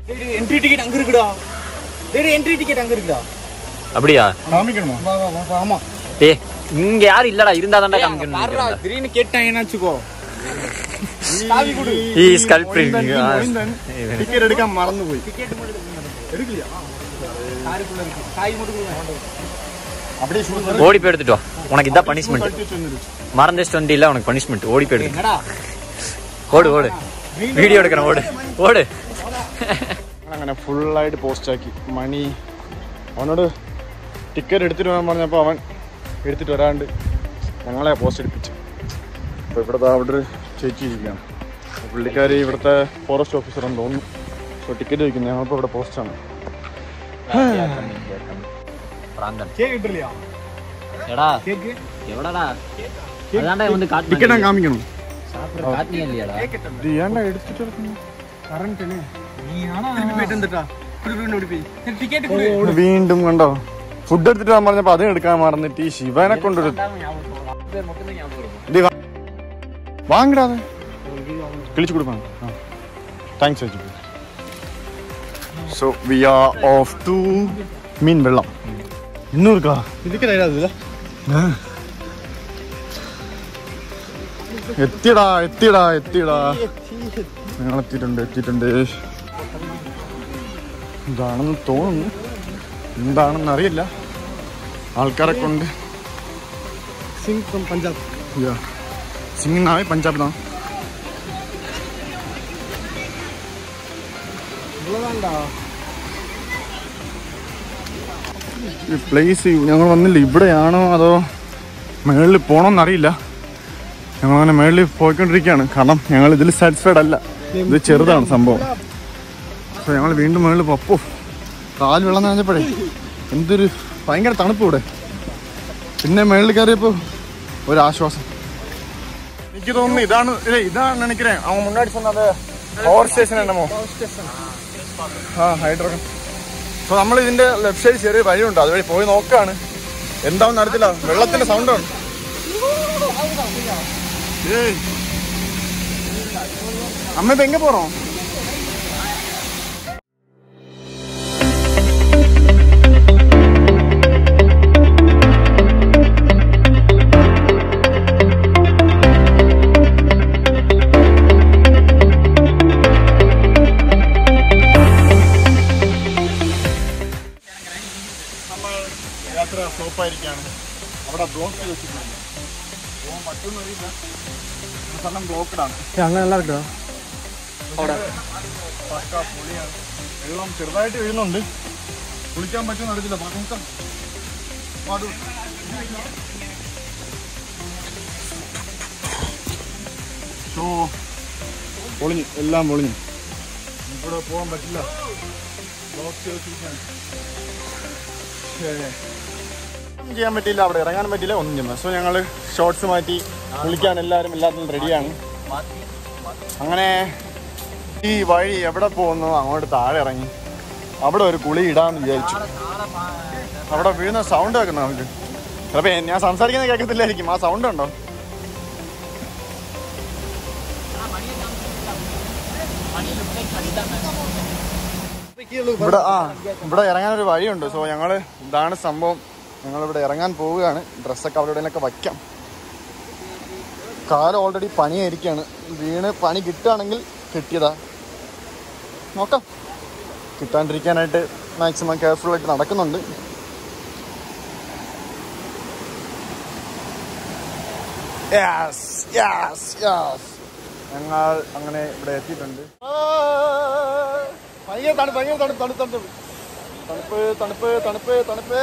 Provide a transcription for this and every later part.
Entry ticket அங்க இருக்குடா டேய் என்ட்ரி டிக்கெட் அங்க இருக்குடா அப்படியா காமிக்கணுமா வா வா வா ஆமா ஏ இங்க யாரும் இல்லடா இருந்தா தான்டா காமிக்கணும் பாருடா நினைக்கிறேன்டா. திடீர்னு கேட்டான் என்னாச்சுக்கோ காவி கொடு ഈ സ്കൾപ്റ്റിംഗ് ടിക്കറ്റ് എടുക്കാൻ മറന്നുപോയി காருக்குள்ள இருக்கு காய் மட்டும் கொடுங்க அப்படியே ஷூ ஓடி போய் எடுத்துட்டு வா உனக்கு இதான் பனிஷ்மெண்ட் கழட்டி வச்சு வந்துரு. மறந்துட்டு வந்து இல்ல உனக்கு பனிஷ்மெண்ட் ஓடி போய் எடுத்து என்னடா ഓട് ഓട് വീഡിയോ എടുക്കണം ഓട് ഓട് അങ്ങനെ ഫുള്ളായിട്ട് പോസ്റ്റാക്കി മണി അവനോട് ടിക്കറ്റ് എടുത്തിട്ട് വരാൻ പറഞ്ഞപ്പോൾ അവൻ എടുത്തിട്ട് വരാണ്ട് ഞങ്ങളെ പോസ്റ്റ് എടുപ്പിച്ചു അപ്പോൾ ഇവിടുത്തെ അവിടെ ഒരു ചേച്ചി ഇരിക്കുകയാണ് അപ്പോൾ പുള്ളിക്കാരി ഇവിടുത്തെ ഫോറസ്റ്റ് ഓഫീസറാണെന്ന് തോന്നുന്നു അപ്പോൾ ടിക്കറ്റ് വയ്ക്കുന്നത് ഞങ്ങളിപ്പോൾ ഇവിടെ പോസ്റ്റാണ് പ്രാന്തൻ கேக் கிட்டலையா എടാ கேக் എവിടാടാ അതാണ്ടാ வந்து ടിക്കറ്റ് ഞാൻ കാണിക്കണം കാട്ടിനിയ இல்லையாடா ഇത് ഏണ്ട എടുത്തിട്ട് എടുക്കുന്നു கரண்ட்னு நீ ஆனா போயிட்டு வந்துட்டா குடு குடு ஓடி போய் சரி டிக்கெட் கொடு വീണ്ടും കണ്ടോ ഫുഡ് എടുത്തിട്ട് വരാൻ പറഞ്ഞപ്പോൾ അതും എടുക്കാൻ മറന്നിട്ട് ഈ ശിവനെ കൊണ്ടൊരു பேர் மட்டும் தான் ஞாபகம் இருக்கும் ഇത് വാ- വാങ്ങടാ അത് കിളിച്ചു കൊടുക്കണം താങ്ക്സ് ചേച്ചി so we are off to മീൻ വെള്ളം ഇന്നൂർക്കാ இதுக்கு ரைடாதுல എത്തിയടാ എത്തിയടാ എത്തിയടാ ഞങ്ങൾ എത്തിയിട്ടുണ്ട് എത്തിയിട്ടുണ്ട് ഇതാണെന്ന് തോന്നുന്നു എന്താണെന്ന് അറിയില്ല ആൾക്കാരെ കൊണ്ട് சிங் ஃப்ரம் பஞ்சாப் സിംഗ് നാവേ പഞ്ചാബ് നാ இவ்வளவுதான்டா ഈ പ്ലേസ് ഞങ്ങൾ വന്നില്ല ഇവിടെയാണോ അതോ മേളിൽ പോകണമെന്ന് അറിയില്ല ഞങ്ങൾ അങ്ങനെ മേളിൽ പോയിക്കൊണ്ടിരിക്കുകയാണ് കാരണം ഞങ്ങൾ ഇതിൽ സാറ്റിസ്ഫൈഡ് അല്ല ഇത് ചെറുതാണ് സംഭവം അപ്പോൾ ഞങ്ങൾ വീണ്ടും മേളിൽ പപ്പോ കാല് വെള്ളം നനഞ്ഞപ്പോഴേ എന്തൊരു ഭയങ്കര തണുപ്പ് ഇവിടെ പിന്നെ മേളിൽ കയറിയപ്പോൾ ഒരു ആശ്വാസം എനിക്ക് തോന്നുന്നു ഇതാണ് ഇല്ലേ ഇതാണ് എനിക്ക് അവൻ മുന്നാടി சொன்னது പവർ സ്റ്റേഷൻ എന്നമോ ആ ഹൈഡ്രോജൻ അപ്പൊ നമ്മൾ ഇതിന്റെ ലെഫ്റ്റ് സൈഡ് ചെറിയ വഴിയുണ്ട് അതുവഴി പോയി നോക്കാണ് എന്താണെന്ന് അറിയത്തില്ല വെള്ളത്തിന്റെ സൗണ്ടാണ് അമ്മ ഇപ്പൊ എങ്ങ പോറോ നമ്മൾ യാത്ര സ്റ്റോപ്പായിരിക്കാണ് അവിടെ ബ്ലോക്ക് ചെയ്ത് വെച്ചിട്ടുണ്ട് പോകാൻ പറ്റുമെന്ന് അറിയില്ല സ്ഥലം ബ്ലോക്കഡാണ് அங்க நல்லா இருக்குடா പക്ക പൊളിയാണ് വെള്ളം ചെറുതായിട്ട് വീഴുന്നുണ്ട് കുളിക്കാൻ പറ്റുമെന്ന് അറിയത്തില്ല വാ, നോക്കാം വാ, അത്. ഷോ പൊളിഞ്ഞു എല്ലാം പൊളിഞ്ഞു ഇവിടെ പോകാൻ പറ്റില്ല ബ്ലോക്ക് ചെയ്ത് വെച്ചിരിക്കുകയാണ് ശ്ശേ. ഒന്നും ചെയ്യാൻ പറ്റില്ല അവിടെ ഇറങ്ങാൻ പറ്റില്ല ഒന്നും ചെയ്യാൻ സോ ഞങ്ങൾ ഷോർട്സ് മാറ്റി കുളിക്കാൻ എല്ലാവരും എല്ലാത്തിനും റെഡിയാണ് അങ്ങനെ ഈ വഴി എവിടെ പോകുന്നു അങ്ങോട്ട് താഴെ ഇറങ്ങി അവിടെ ഒരു കുളി ഇടാന്ന് വിചാരിച്ചു അവിടെ വീഴുന്ന സൗണ്ട് കേൾക്കുന്നു നമുക്ക് ചിലപ്പോ ഞാൻ സംസാരിക്കുന്നത് കേൾക്കത്തില്ലായിരിക്കും ആ സൗണ്ട് ഉണ്ടോ ഇവിടെ ആ ഇവിടെ ഇറങ്ങാൻ ഒരു വഴിയുണ്ട് സോ ഞങ്ങള് ഇതാണ് സംഭവം ഞങ്ങൾ ഇവിടെ ഇറങ്ങാൻ പോവുകയാണ് ഡ്രസ്സൊക്കെ അവിടെ ഇവിടെയൊക്കെ വയ്ക്കാം കാലം ഓൾറെഡി പണിയായിരിക്കാണ് വീണ് പണി കിട്ടുകയാണെങ്കിൽ കിട്ടിയതാ നോക്കാം കിട്ടാണ്ടിരിക്കാനായിട്ട് മാക്സിമം കെയർഫുൾ ആയിട്ട് നടക്കുന്നുണ്ട് Yes, yes, yes. ഞങ്ങൾ അങ്ങനെ ഇവിടെ എത്തിയിട്ടുണ്ട് ഭയങ്കര തണുപ്പ് ഭയങ്കര തണുപ്പ് തണുപ്പ് തണുപ്പ് തണുപ്പ് തണുപ്പ് തണുപ്പ് തണുപ്പ്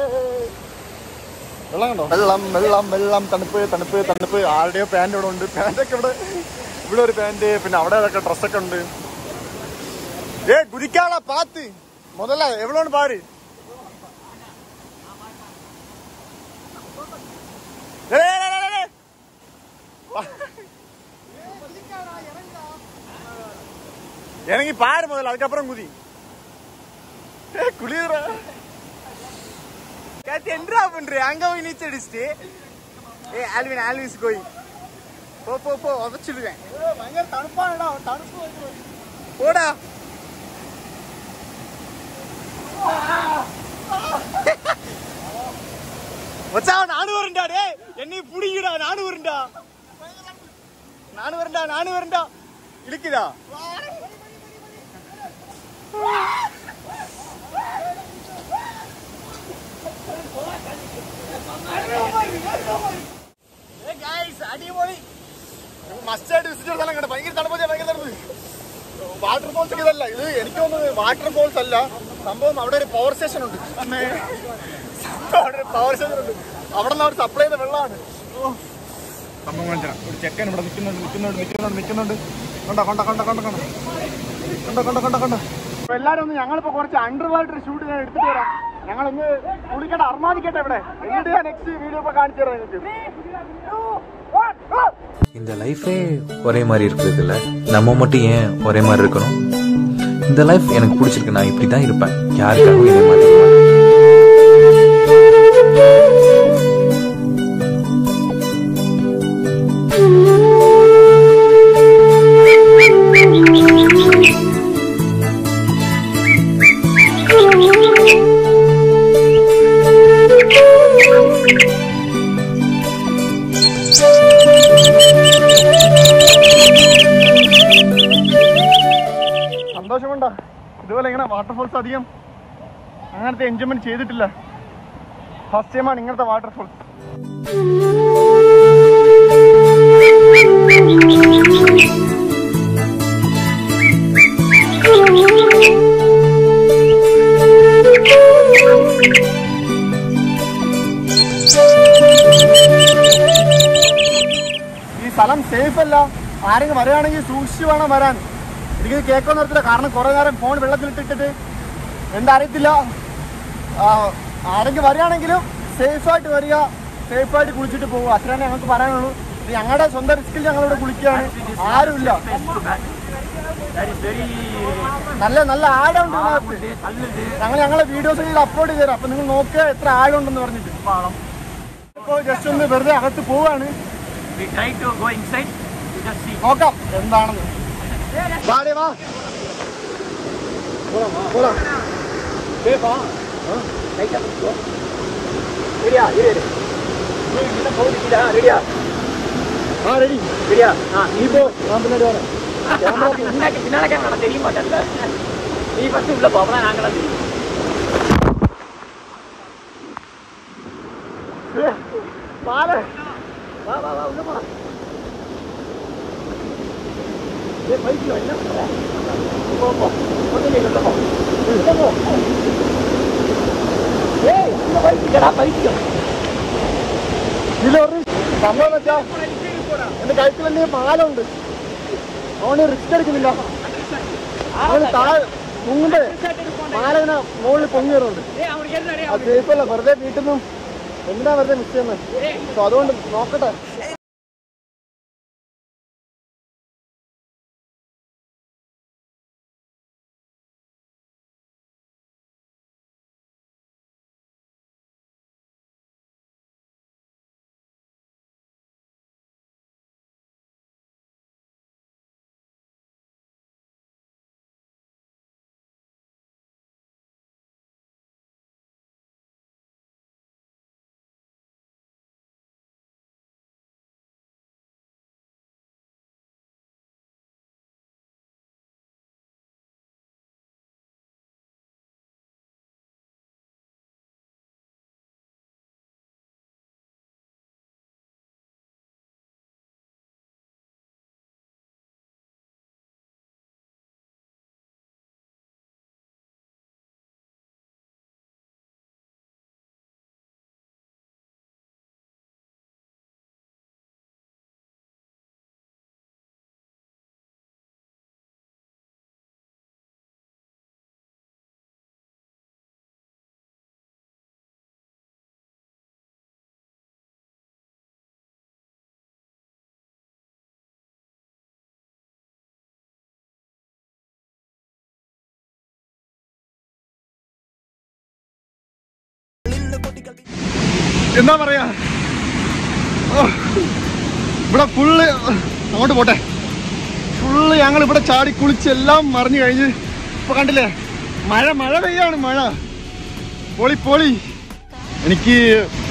വെള്ളം കണ്ടോ വെള്ളം വെള്ളം വെള്ളം തണുപ്പ് തണുപ്പ് തണുപ്പ് ആരുടെയോ പാൻറ് ഇവിടെ ഉണ്ട് പാൻറ്റൊക്കെ ഇവിടെ ഇവിടെ ഒരു പാൻറ് പിന്നെ അവിടെ അതൊക്കെ ഡ്രസ്സൊക്കെ ഉണ്ട് ഏ കുതിക്കാളാ പാത്ത് മുതല എവിടെ പാര് ഏ, ഏ, ഏ, ഏ, ഏ. இறங்கி பாரு முதல்ல அதுக்கப்புறம் குதி ஏ குளிர காத்தி என்றா பண்ற அங்க போய் நீச்சல் அடிச்சுட்டு ஏ ஆல்வின் ஆல்வின்ஸ் கோய் போ போ போ உதச்சிடுவேன் பயங்கர தணுப்பாடா தணுப்பு போடா மச்சான் நானும் வரேன்டா டேய் என்னை புடிங்கடா நானும் வரேன்டா நானும் வரேன்டா நானும் வரேன்டா இழுக்குதா ഏയ് guys, അടിപൊളി മസ്റ്റായിട്ട് വിസിറ്റ് ചെയ്ത സ്ഥലം കണ്ടോ ഭയങ്കര തണുപ്പ് ഭയങ്കര തണുപ്പ് വാട്ടർ ഫോൾസ് ഇതല്ല ഇത് എനിക്ക് തോന്നുന്നത് വാട്ടർ ഫോൾസ് അല്ല സംഭവം അവിടെ ഒരു പവർ സ്റ്റേഷൻ ഉണ്ട് അമ്മേ. അവിടെ ഒരു പവർ സ്റ്റേഷൻ ഉണ്ട് അവിടെ നിന്ന് അവർ സപ്ലൈ ചെയ്ത വെള്ളമാണ് ഓ. സംഭവം കാണിച്ചാ ഒരു ചെക്കൻ ഇവിടെ നിൽക്കുന്നുണ്ട് നിൽക്കുന്നുണ്ട് നിൽക്കുന്നുണ്ട് നിൽക്കുന്നുണ്ട് കണ്ടോ കണ്ടോ കണ്ടോ കണ്ടോ കണ്ടോ കണ്ടോ കണ്ടോ കണ്ടോ കണ്ടോ അപ്പൊ എല്ലാരും ഒന്ന് ഞങ്ങളിപ്പോ കുറച്ച് അണ്ടർ വാട്ടർ ഷൂട്ട് ഞാൻ എടുത്തിട്ട് വരാം ഞങ്ങൾ ഒന്ന് കുളിക്കട്ടെ അർമാദിക്കട്ടെ ഇവിടെ എന്നിട്ട് ഞാൻ നെക്സ്റ്റ് വീഡിയോ ഇപ്പൊ കാണിച്ചു തരാം നിങ്ങൾക്ക് இந்த லைஃபே ஒரே மாதிரி இருக்குது இல்ல நம்ம மட்டும் ஏன் ஒரே மாதிரி இருக்கணும் இந்த லைஃப் எனக்கு பிடிச்சிருக்கு நான் இப்படி தான் இருப்பேன் யாருக்காகவும் என்னை மாற்றிக்க மாட்டேன் സന്തോഷമുണ്ടോ ഇതുപോലെ ഇങ്ങനെ വാട്ടർഫോൾസ് അധികം അങ്ങനത്തെ എൻജോയ്മെന്റ് ചെയ്തിട്ടില്ല ഫസ്റ്റ് ടൈമാണ് ഇങ്ങനത്തെ വാട്ടർഫോൾസ് ഈ സ്ഥലം സേഫ് അല്ല ആരെങ്കിലും വരികയാണെങ്കിൽ സൂക്ഷിച്ച് വേണം വരാൻ എനിക്ക് കേൾക്കാൻ നിർത്തില്ല കാരണം കുറെ നേരം ഫോൺ വെള്ളത്തിലിട്ടിട്ട് എന്താ അറിയത്തില്ല ആ, ആരെങ്കിലും വരികയാണെങ്കിലും സേഫായിട്ട് വരിക സേഫായിട്ട് കുളിച്ചിട്ട് പോവുക അത്രേ ഞങ്ങൾക്ക് പറയാനുള്ളൂ ഇത് ഞങ്ങളുടെ സ്വന്തം റിസ്കിൽ ഞങ്ങളിവിടെ കുളിക്കുകയാണ് ആരുമില്ല നല്ല നല്ല ആഴമുണ്ട് ഇതിനകത്ത് ഞങ്ങൾ ഞങ്ങളെ വീഡിയോസ് അപ്ലോഡ് ചെയ്ത് തരാം അപ്പൊ നിങ്ങൾ നോക്കുക എത്ര ആഴമുണ്ടെന്ന് പറഞ്ഞിട്ട് ഇപ്പോൾ ജസ്റ്റ് ഒന്ന് വെറുതെ അകത്ത് പോവാണ് We try to go inside to just see. നോക്കാം എന്താണെന്ന് വാ ഡേ, വാ. പോലാം, പോലാം. ആ, ready. നീ പോ, ഞാൻ പിന്നാടി വരാം. பின்னாடி நான் தெரிய மாட்டேன்ல நீ ஃபர்ஸ்ட் உள்ள போவா நாங்களாம் தெரியும் പാല്. வா வா வா உள்ள போ ഇതിലൊരു സംഭവം എന്ന് വെച്ചാ എന്റെ കഴുത്തിൽ തന്നെ പാലുണ്ട് അതുകൊണ്ട് റിസ്ക് എടുക്കുന്നില്ല അവന് താഴെ മുങ്ങുമ്പേ പാലിങ്ങനെ മുകളിൽ പൊങ്ങി വരുന്നുണ്ട് അത് സേഫല്ല വെറുതെ വീട്ടിൽ നിന്നും എന്തിനാ വെറുതെ മിസ് ചെയ്യുന്നത് സോ അതുകൊണ്ട് നോക്കട്ടെ എന്താ പറയാ ഓ, ഇവിടെ ഫുള്ള് അങ്ങോട്ട് പോട്ടെ ഫുള്ള് ഞങ്ങൾ ഇവിടെ ചാടി കുളിച്ച് എല്ലാം മറിഞ്ഞു കഴിഞ്ഞ് ഇപ്പൊ കണ്ടില്ലേ മഴ മഴ പെയ്യാണ് മഴ പൊളി പൊളി എനിക്ക്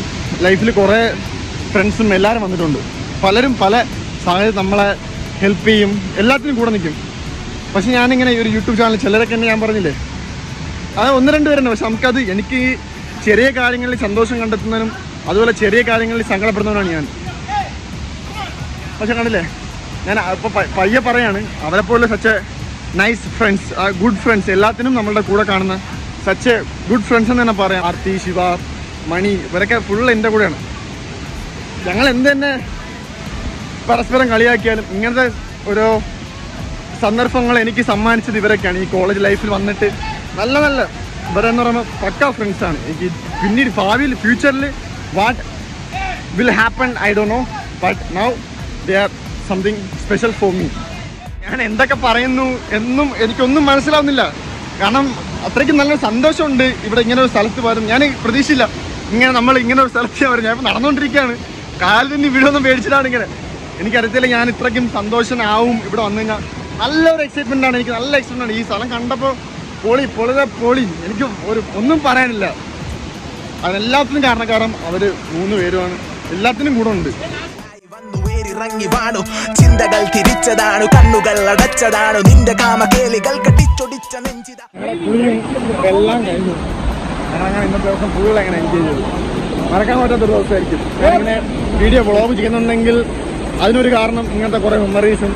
ലൈഫിൽ കുറേ ഫ്രണ്ട്സും എല്ലാവരും വന്നിട്ടുണ്ട് പലരും പല സാഹചര്യം നമ്മളെ ഹെൽപ്പ് ചെയ്യും എല്ലാത്തിനും കൂടെ നിൽക്കും പക്ഷെ ഞാനിങ്ങനെ ഈ ഒരു യൂട്യൂബ് ചാനൽ ചിലരൊക്കെ എന്നെ ഞാൻ പറഞ്ഞില്ലേ അത് ഒന്ന് രണ്ട് പേരുണ്ട് പക്ഷെ നമുക്കത് എനിക്ക് ഈ ചെറിയ കാര്യങ്ങളിൽ സന്തോഷം കണ്ടെത്തുന്നതിനും അതുപോലെ ചെറിയ കാര്യങ്ങളിൽ സങ്കടപ്പെടുന്നവനാണ് ഞാൻ പക്ഷെ കണ്ടില്ലേ ഞാൻ ഇപ്പോൾ പയ്യെ പറയാണ് അവരെ പോലെ such nice friends good friends എല്ലാത്തിനും നമ്മളുടെ കൂടെ കാണുന്ന സച്ച് ഗുഡ് ഫ്രണ്ട്സ് എന്ന് തന്നെ പറയാം ആർത്തി ശിവ മണി ഇവരൊക്കെ ഫുൾ എൻ്റെ കൂടെയാണ് ഞങ്ങൾ എന്ത് തന്നെ പരസ്പരം കളിയാക്കിയാലും ഇങ്ങനത്തെ ഓരോ സന്ദർഭങ്ങൾ എനിക്ക് സമ്മാനിച്ചത് ഇവരൊക്കെയാണ് ഈ കോളേജ് ലൈഫിൽ വന്നിട്ട് നല്ല നല്ല ഇവരെന്ന് പറയുമ്പോൾ പക്ക ഫ്രണ്ട്സാണ് എനിക്ക് പിന്നീട് ഭാവിയിൽ ഫ്യൂച്ചറിൽ what will happen I do know but now they are something special for me ഞാൻ എന്തൊക്കെ പറയുന്നു എന്നും എനിക്കൊന്നും മനസ്സിലാവുന്നില്ല കാരണം അത്രയ്ക്ക് നല്ല സന്തോഷമുണ്ട് ഇവിടെ ഇങ്ങനെ ഒരു സ്ഥലത്ത് പോലും ഞാൻ പ്രതീക്ഷയില്ല ഇങ്ങനെ നമ്മൾ ഇങ്ങനെ ഒരു സ്ഥലത്ത് ഞാൻ വരും. ഞാൻ ഇപ്പം നടന്നുകൊണ്ടിരിക്കുകയാണ് കാലിൽ നിന്ന് വീടൊന്നും മേടിച്ചിട്ടാണ് ഇങ്ങനെ എനിക്കറിയത്തില്ല ഞാൻ ഇത്രയ്ക്കും സന്തോഷനാവും ഇവിടെ വന്നു കഴിഞ്ഞാൽ നല്ലൊരു എക്സൈറ്റ്മെൻ്റ് ആണ് എനിക്ക് നല്ല എക്സൈറ്റ്മെൻ്റ് ആണ് ഈ സ്ഥലം കണ്ടപ്പോൾ പൊളി പൊളിത പൊളി എനിക്ക് ഒരു ഒന്നും പറയാനില്ല അതെല്ലാത്തിനും കാരണക്കാരൻ അവർ മൂന്ന് പേരുമാണ് എല്ലാത്തിനും കൂടെ ഉണ്ട് വന്നു വേരിറങ്ങി വാണു ചിന്തകൾ തിരിച്ചതാണു കണ്ണുകൾ അടച്ചതാണു നിന്റെ കാമകേളികൾ കടിച്ചൊടിച്ച നെഞ്ചിത എല്ലാം കഴിഞ്ഞു ഞാൻ ഇന്നത്തെ ദിവസം ഫുൾ എങ്ങനെ എൻജോയ് ചെയ്തു മറക്കാൻ പറ്റാത്ത ഒരു ദിവസമായിരിക്കും ഞാനിങ്ങനെ വീഡിയോ വ്ളോഗ് ചെയ്യുന്നുണ്ടെങ്കിൽ അതിനൊരു കാരണം ഇങ്ങനത്തെ കുറെ മെമ്മറീസും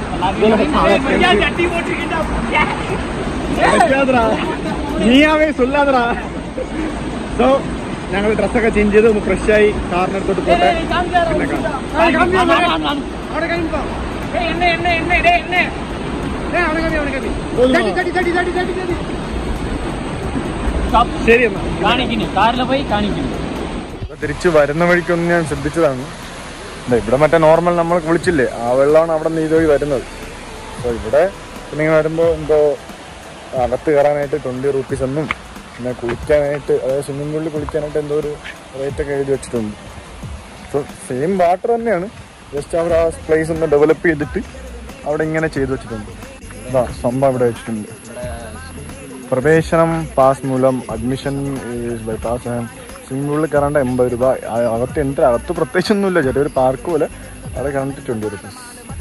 നീയാവേ സൊല്ലാതറാ സോ ഞങ്ങൾ ഡ്രസ്സൊക്കെ ചേഞ്ച് ചെയ്ത് ഒന്ന് ഫ്രഷ് ആയി കാറിനടുത്തോട്ട് പോട്ടെ പിന്നെ കാണാം ശരി എന്നാ കാണിക്കുന്നു കാറിൽ പോയി കാണിക്കുന്നു തിരിച്ച് വരുന്ന വഴിക്കൊന്നും ഞാൻ ശ്രദ്ധിച്ചതാണ് ദേ ഇവിടെ മറ്റേ നോർമൽ നമ്മൾ കുളിച്ചില്ലേ ആ വെള്ളമാണ് അവിടെ നിന്ന് ഇതുവഴി വരുന്നത് അപ്പോൾ ഇവിടെ പിന്നെ ഇങ്ങനെ വരുമ്പോൾ എന്തോ അകത്ത് കയറാനായിട്ട് ട്വൻറ്റി റുപ്പീസ് എന്നും പിന്നെ കുളിക്കാനായിട്ട് അതായത് സ്വിമ്മിംഗ് പൂളിൽ കുളിക്കാനായിട്ട് എന്തോ ഒരു റേറ്റ് ഒക്കെ എഴുതി വെച്ചിട്ടുണ്ട് സോ സെയിം വാട്ടർ തന്നെയാണ് ജസ്റ്റ് അവർ ആ പ്ലേസ് ഒന്ന് ഡെവലപ്പ് ചെയ്തിട്ട് അവിടെ ഇങ്ങനെ ചെയ്തു വെച്ചിട്ടുണ്ട് അതാ സംഭവം ഇവിടെ വെച്ചിട്ടുണ്ട് പ്രവേശനം പാസ് മൂലം അഡ്മിഷൻ ബൈ പാസ് സ്വിമ്മിംഗ് പൂളിൽ കയറേണ്ട എൺപത് രൂപ ആ- അകത്ത് എൻ്റെ അകത്ത് പ്രത്യേകിച്ചൊന്നുമില്ല ചെറിയൊരു പാർക്ക് പോലെ അവിടെ കണ്ടിട്ട് ട്വൻറ്റി റുപ്പീസ്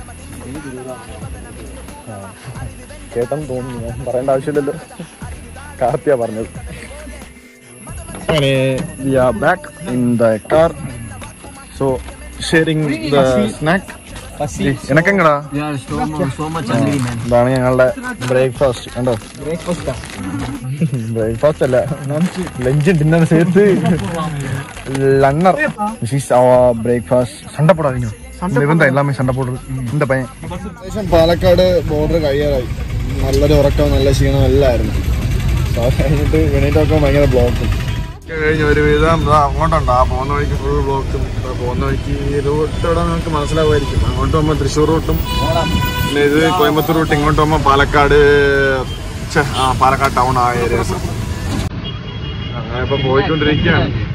ആ കേട്ടെന്ന് തോന്നുന്നു ഞാൻ പറയേണ്ട ആവശ്യമില്ലല്ലോ കാർത്തിയാ പറഞ്ഞത് അങ്ങനെ we are back in the car so sharing the snack എനക്കെങ്ങടാ ഇതാണ് ഞങ്ങളുടെ ബ്രേക്ക്ഫാസ്റ്റ് കണ്ടോ ബ്രേക്ക്ഫാസ്റ്റ് അല്ല ലഞ്ച് ഡിന്നർ ചേർത്ത് ലണ്ണർ ബ്രേക്ക്ഫാസ്റ്റ് സണ്ടപ്പോടാ കഴിഞ്ഞു ഇവന്താ എല്ലാമേ സണ്ടപ്പോട് എന്താ പയ്യൻ ഏകദേശം പാലക്കാട് ബോർഡർ കഴിയാറായി നല്ലൊരു ഉറക്കം നല്ല ക്ഷീണം എല്ലായിരുന്നു കഴിഞ്ഞിട്ട് വെണീറ്റൊക്കെ ഭയങ്കര ബ്ലോക്കും കഴിഞ്ഞ ഒരു വിധം അങ്ങോട്ടുണ്ട് ആ പോകുന്ന വഴിക്ക് ഫുൾ ബ്ലോക്കും പോകുന്ന വഴിക്ക് ഈ റൂട്ട് ഇവിടെ നമുക്ക് മനസ്സിലാവുമായിരിക്കും അങ്ങോട്ട് പോകുമ്പോൾ തൃശ്ശൂർ റൂട്ടും പിന്നെ ഇത് കോയമ്പത്തൂർ റൂട്ട് ഇങ്ങോട്ട് പോകുമ്പോൾ പാലക്കാട് ഛെ, ആ പാലക്കാട് ടൗൺ ആ ഏരിയാസ് അങ്ങനെ ഇപ്പൊ പോയിക്കൊണ്ടിരിക്കുകയാണ്